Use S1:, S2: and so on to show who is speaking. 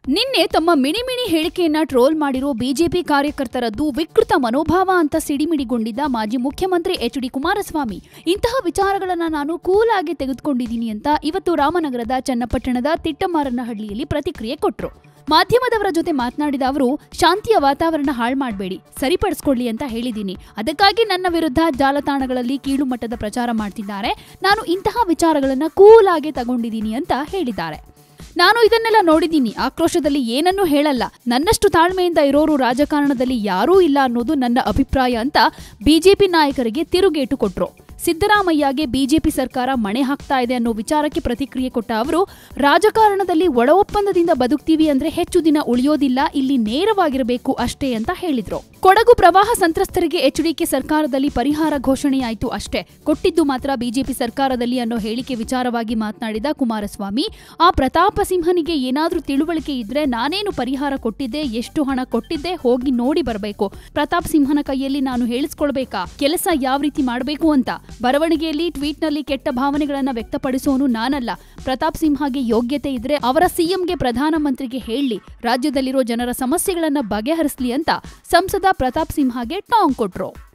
S1: ನಿನ್ನೆ ತಮ್ಮ ಮಿಣಿ ಮಿಣಿ ಹೇಳಿಕೆಯನ್ನ ಟ್ರೋಲ್ ಮಾಡಿರೋ ಬಿಜೆಪಿ ಕಾರ್ಯಕರ್ತರದ್ದು ವಿಕೃತ ಮನೋಭಾವ ಅಂತ ಸಿಡಿಮಿಡಿಗೊಂಡಿದ್ದ ಮಾಜಿ ಮುಖ್ಯಮಂತ್ರಿ ಎಚ್ ಡಿ ಕುಮಾರಸ್ವಾಮಿ ಇಂತಹ ವಿಚಾರಗಳನ್ನ ನಾನು ಕೂಲ್ ಆಗಿ ತೆಗೆದುಕೊಂಡಿದ್ದೀನಿ ಅಂತ ಇವತ್ತು ರಾಮನಗರದ ಚನ್ನಪಟ್ಟಣದ ತಿಟ್ಟಮಾರನಹಳ್ಳಿಯಲ್ಲಿ ಪ್ರತಿಕ್ರಿಯೆ ಕೊಟ್ರು ಮಾಧ್ಯಮದವರ ಜೊತೆ ಮಾತನಾಡಿದ ಅವರು ಶಾಂತಿಯ ವಾತಾವರಣ ಹಾಳು ಮಾಡಬೇಡಿ ಸರಿಪಡಿಸ್ಕೊಳ್ಳಿ ಅಂತ ಹೇಳಿದ್ದೀನಿ ಅದಕ್ಕಾಗಿ ನನ್ನ ವಿರುದ್ಧ ಜಾಲತಾಣಗಳಲ್ಲಿ ಕೀಳು ಮಟ್ಟದ ಪ್ರಚಾರ ಮಾಡ್ತಿದ್ದಾರೆ ನಾನು ಇಂತಹ ವಿಚಾರಗಳನ್ನ ಕೂಲ್ ಆಗಿ ತಗೊಂಡಿದ್ದೀನಿ ಅಂತ ಹೇಳಿದ್ದಾರೆ ನಾನು ಇದನ್ನೆಲ್ಲ ನೋಡಿದ್ದೀನಿ ಆಕ್ರೋಶದಲ್ಲಿ ಏನನ್ನೂ ಹೇಳಲ್ಲ ನನ್ನಷ್ಟು ತಾಳ್ಮೆಯಿಂದ ಇರೋರು ರಾಜಕಾರಣದಲ್ಲಿ ಯಾರೂ ಇಲ್ಲ ಅನ್ನೋದು ನನ್ನ ಅಭಿಪ್ರಾಯ ಅಂತ ಬಿಜೆಪಿ ನಾಯಕರಿಗೆ ತಿರುಗೇಟು ಕೊಟ್ರು ಸಿದ್ದರಾಮಯ್ಯಗೆ ಬಿಜೆಪಿ ಸರ್ಕಾರ ಮಣೆ ಹಾಕ್ತಾ ಇದೆ ಅನ್ನೋ ವಿಚಾರಕ್ಕೆ ಪ್ರತಿಕ್ರಿಯೆ ಕೊಟ್ಟ ಅವರು ರಾಜಕಾರಣದಲ್ಲಿ ಒಳ ಒಪ್ಪಂದದಿಂದ ಬದುಕ್ತೀವಿ ಅಂದ್ರೆ ಹೆಚ್ಚು ದಿನ ಉಳಿಯೋದಿಲ್ಲ ಇಲ್ಲಿ ನೇರವಾಗಿರಬೇಕು ಅಷ್ಟೇ ಅಂತ ಹೇಳಿದ್ರು ಕೊಡಗು ಪ್ರವಾಹ ಸಂತ್ರಸ್ತರಿಗೆ ಎಚ್ಡಿಕೆ ಸರ್ಕಾರದಲ್ಲಿ ಪರಿಹಾರ ಘೋಷಣೆಯಾಯಿತು ಅಷ್ಟೇ ಕೊಟ್ಟಿದ್ದು ಮಾತ್ರ ಬಿಜೆಪಿ ಸರ್ಕಾರದಲ್ಲಿ ಅನ್ನೋ ಹೇಳಿಕೆ ವಿಚಾರವಾಗಿ ಮಾತನಾಡಿದ ಕುಮಾರಸ್ವಾಮಿ ಆ ಪ್ರತಾಪ ಸಿಂಹನಿಗೆ ಏನಾದ್ರೂ ತಿಳುವಳಿಕೆ ಇದ್ರೆ ನಾನೇನು ಪರಿಹಾರ ಕೊಟ್ಟಿದ್ದೆ ಎಷ್ಟು ಹಣ ಕೊಟ್ಟಿದ್ದೆ ಹೋಗಿ ನೋಡಿ ಬರಬೇಕು ಪ್ರತಾಪ್ ಸಿಂಹನ ಕೈಯಲ್ಲಿ ನಾನು ಹೇಳಿಸ್ಕೊಳ್ಬೇಕಾ ಕೆಲಸ ಯಾವ ರೀತಿ ಮಾಡಬೇಕು ಅಂತ ಬರವಣಿಗೆಯಲ್ಲಿ ಟ್ವೀಟ್ನಲ್ಲಿ ಕೆಟ್ಟ ಭಾವನೆಗಳನ್ನ ವ್ಯಕ್ತಪಡಿಸೋನು ನಾನಲ್ಲ ಪ್ರತಾಪ್ ಸಿಂಹಗೆ ಯೋಗ್ಯತೆ ಇದ್ರೆ ಅವರ ಸಿಎಂಗೆ ಪ್ರಧಾನಮಂತ್ರಿಗೆ ಹೇಳಿ ರಾಜ್ಯದಲ್ಲಿರೋ ಜನರ ಸಮಸ್ಯೆಗಳನ್ನ ಬಗೆಹರಿಸಲಿ ಅಂತ ಸಂಸದ ಪ್ರತಾಪ್ ಸಿಂಹಗೆ ಟಾಂಗ್ ಕೊಟ್ರು